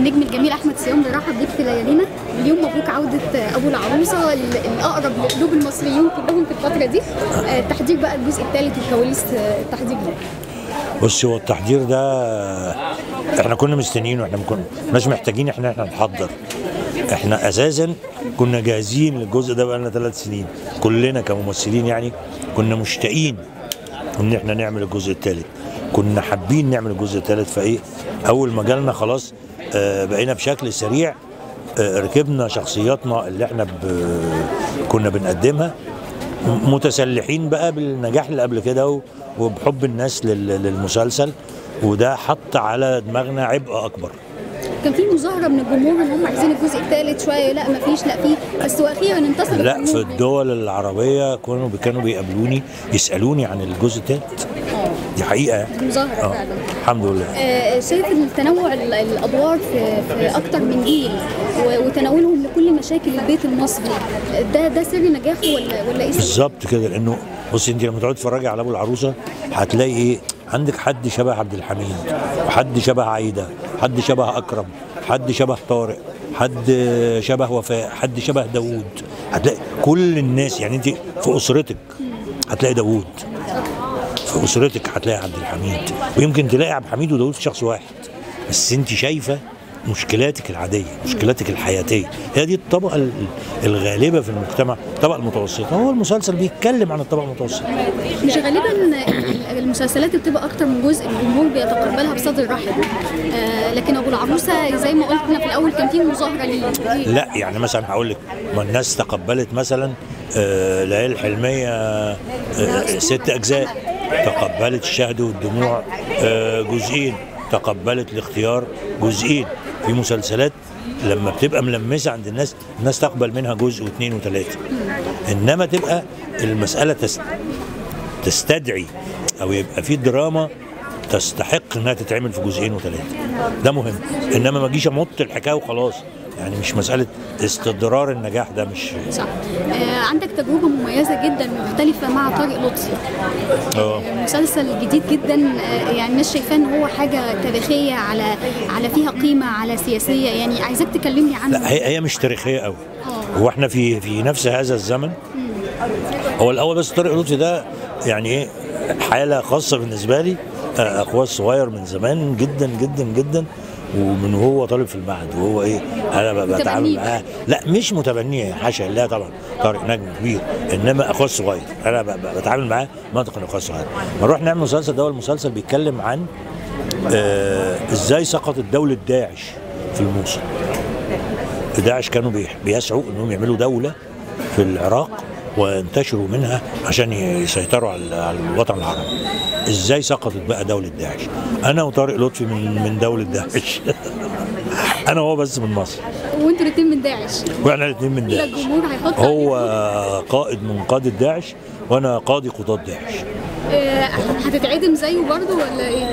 النجم الجميل احمد صيام بيرحب بيك في ليالينا اليوم مبروك عوده ابو العروسه ال- الاقرب لقلوب المصريين كلهم في الفتره دي آه، تحضير بقى الجزء الثالث والكواليس آه، التحضير ده بص هو التحضير ده احنا كنا مستنيين واحنا ما كناش محتاجين احنا احنا نحضر احنا اساسا كنا جاهزين للجزء ده بقالنا ثلاث سنين كلنا كممثلين يعني كنا مشتاقين ان احنا نعمل الجزء الثالث كنا حابين نعمل الجزء الثالث فايه اول ما جالنا خلاص آه، بقينا بشكل سريع آه، ركبنا شخصياتنا اللي احنا ب... كنا بنقدمها م- متسلحين بقى بالنجاح اللي قبل كده و- وبحب الناس لل... للمسلسل وده حط على دماغنا عبء اكبر كان في مظاهره من الجمهور ان هم عايزين الجزء الثالث شويه لا مفيش لا في بس واخيرا انتصر لا الجمهور. في الدول العربيه كانوا كانوا بيقابلوني يسالوني عن الجزء الثالث دي حقيقه يعني. مظاهره اه فعلا الحمد لله آه، شايف ان تنوع ال- الادوار في, في اكتر من جيل و- وتناولهم لكل مشاكل البيت المصري ده ده سر نجاحه ولا ولا ايه سر؟ بالظبط كده لانه بص انت لما تقعد تتفرجي على ابو العروسه هتلاقي ايه عندك حد شبه عبد الحميد وحد شبه عايده حد شبه اكرم حد شبه طارق حد شبه وفاء حد شبه داوود هتلاقي كل الناس يعني انت في اسرتك هتلاقي داوود في اسرتك هتلاقي عبد الحميد ويمكن تلاقي عبد الحميد وداوود في شخص واحد بس انت شايفه مشكلاتك العاديه مشكلاتك الحياتيه هي دي الطبقه ال- الغالبه في المجتمع الطبقه المتوسطه هو المسلسل بيتكلم عن الطبقه المتوسطه مش غالبا ال- المسلسلات اللي بتبقى اكتر من جزء الجمهور بيتقبلها بصدر رحب آه لكن ابو العروسه زي ما قلنا في الاول كان في مظاهره ليه ليه؟ لا يعني مثلا هقول لك ما الناس تقبلت مثلا آه، ليالي الحلميه آه، ست اجزاء تقبلت الشهد والدموع آه، جزئين تقبلت الاختيار جزئين في مسلسلات لما بتبقى ملمسه عند الناس الناس تقبل منها جزء واثنين وثلاثه انما تبقى المساله تست تستدعي او يبقى في دراما تستحق انها تتعمل في جزئين وثلاثه ده مهم انما ما اجيش امط الحكايه وخلاص يعني مش مساله استدرار النجاح ده مش صح آه عندك تجربه مميزه جدا مختلفه مع طارق لطفي اه مسلسل جديد جدا آه، يعني الناس شايفاه ان هو حاجه تاريخيه على على فيها قيمه على سياسيه يعني عايزاك تكلمني عنه لا هي هي مش تاريخيه قوي آه. هو احنا في في نفس هذا الزمن هو الاول بس طارق لطفي ده يعني ايه حاله خاصه بالنسبه لي آه، اخويا الصغير من زمان جدا جدا جدا ومن وهو طالب في المعهد وهو ايه انا ب- بتعامل متبنيه. معاه لا مش متبنيه حاشا لله طبعا طارق نجم كبير انما اخويا الصغير انا ب- ب- بتعامل معاه منطقا اخويا الصغير نروح نعمل مسلسل ده هو المسلسل بيتكلم عن آه ازاي سقطت دوله داعش في الموصل داعش كانوا بيح- بيسعوا انهم يعملوا دوله في العراق وينتشروا منها عشان يسيطروا على على الوطن العربي ازاي سقطت بقى دوله داعش انا وطارق لطفي من من دوله داعش انا وهو بس من مصر وانتوا الاثنين من داعش واحنا الاثنين من لا داعش الجمهور هيحط هو قائد من قادة داعش وانا قاضي قضاة داعش آه، هتتعدم زيه برضه ولا ايه؟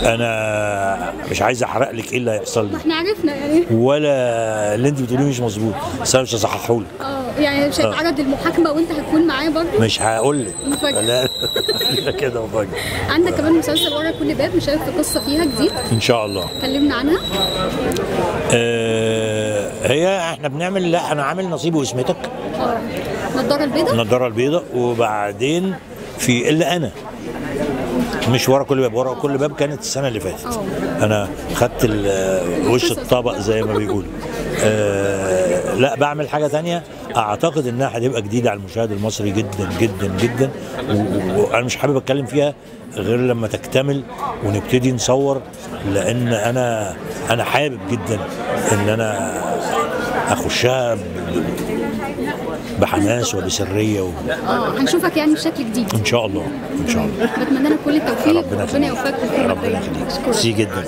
انا مش عايز احرق لك ايه اللي هيحصل لي ما احنا عرفنا يعني ولا اللي انت بتقوليه مش مظبوط بس انا مش هصححه لك اه يعني مش هيتعرض للمحاكمه وانت هتكون معاه برضه مش هقول لك مفاجأة. لا لا كده مفاجأة عندك كمان مسلسل ورا كل باب مشارك في قصه فيها جديد ان شاء الله كلمنا عنها آه هي احنا بنعمل لا انا عامل نصيب واسمتك اه النضاره البيضاء النضاره البيضاء وبعدين في الا انا مش ورا كل باب ورا كل باب كانت السنه اللي فاتت اه. انا خدت ال- وش الطبق زي ما بيقولوا آه لا بعمل حاجه تانية اعتقد انها هتبقى جديده على المشاهد المصري جدا جدا جدا و- و- وانا مش حابب اتكلم فيها غير لما تكتمل ونبتدي نصور لان انا انا حابب جدا ان انا اخشها ب- بحماس وبسريه و... اه هنشوفك يعني بشكل جديد ان شاء الله ان شاء الله بتمنى لك كل التوفيق ربنا ربنا يوفقك في كل ربنا خير. يخليك أشكرك. ميرسي جدا